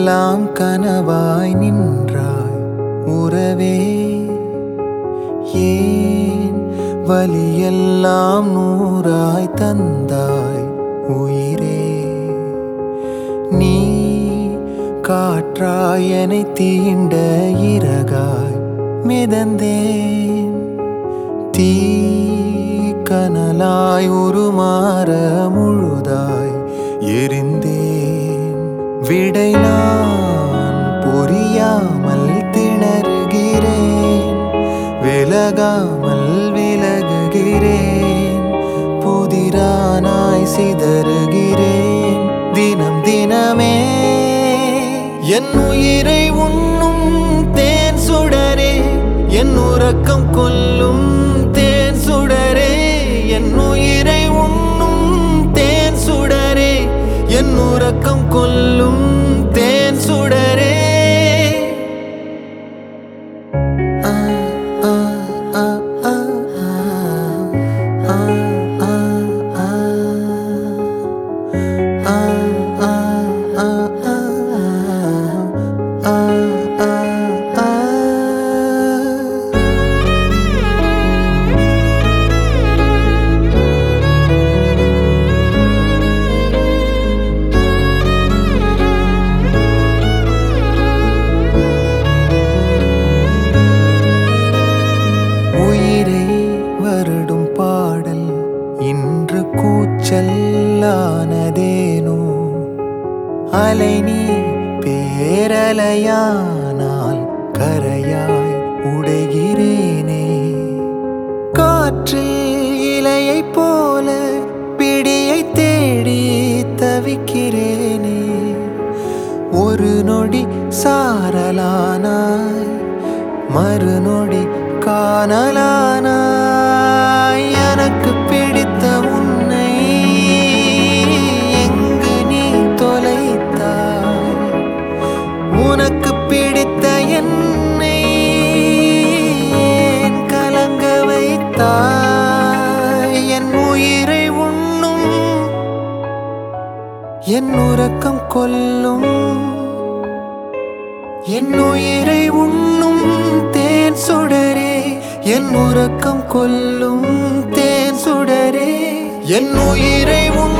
எல்லாம் கனவாய் நின்றாய் உறவே ஏன் வலியெல்லாம் நூறாய் தந்தாய் உயிரே நீ காற்றாய் என்னை தீண்ட இறகாய் மிதந்தேன் தீ கனலாய் உருமாற முழுதாய் எரிந்தேன் விடை நான் புரியாமல் திணறுகிறேன் விலகாமல் விலகுகிறேன் புதிரானாய் சிதறுகிறேன் தினம் தினமே என் உயிரை உண்ணும் தேன் சுடரே என் உறக்கம் கொல்லும் தேன் சுடரே என் உயிரை உண்ணும் தேன் சுடரே என் உறக்கம் கொல்லும் தேன் சுடரே ஆ, ஆ, ஆ, ஆ, ஆ, ஆ, ஆ, ஆ. ஆ, ஆ, ஆ, ஆ, ஆ, ஆ, ஆ. உயிரை வருடும் பாடல் இன்று கூச்சல்லானதேனோ அலை நீ பேரலையானால் கரையாய் உடைகிறேனே காற்றில் இலையைப் போல பிடியை தேடி தவிக்கிறேனே ஒரு நொடி சாரலானாய் மறுநொடி காணலானாய் எனக்கு பிடித்த உன்னை எங்கு நீ தொலைத்தாய் உனக்கு பிடித்த என்னை ஏன் கலங்க வைத்தாய் என் உயிரை உண்ணும் என் உறக்கம் கொல்லும் என் உயிரை உண்ணும் தேன் சுடரே என் உறக்கம் கொல்லும் தேன் சுடரே என் உயிரை உண்ணும்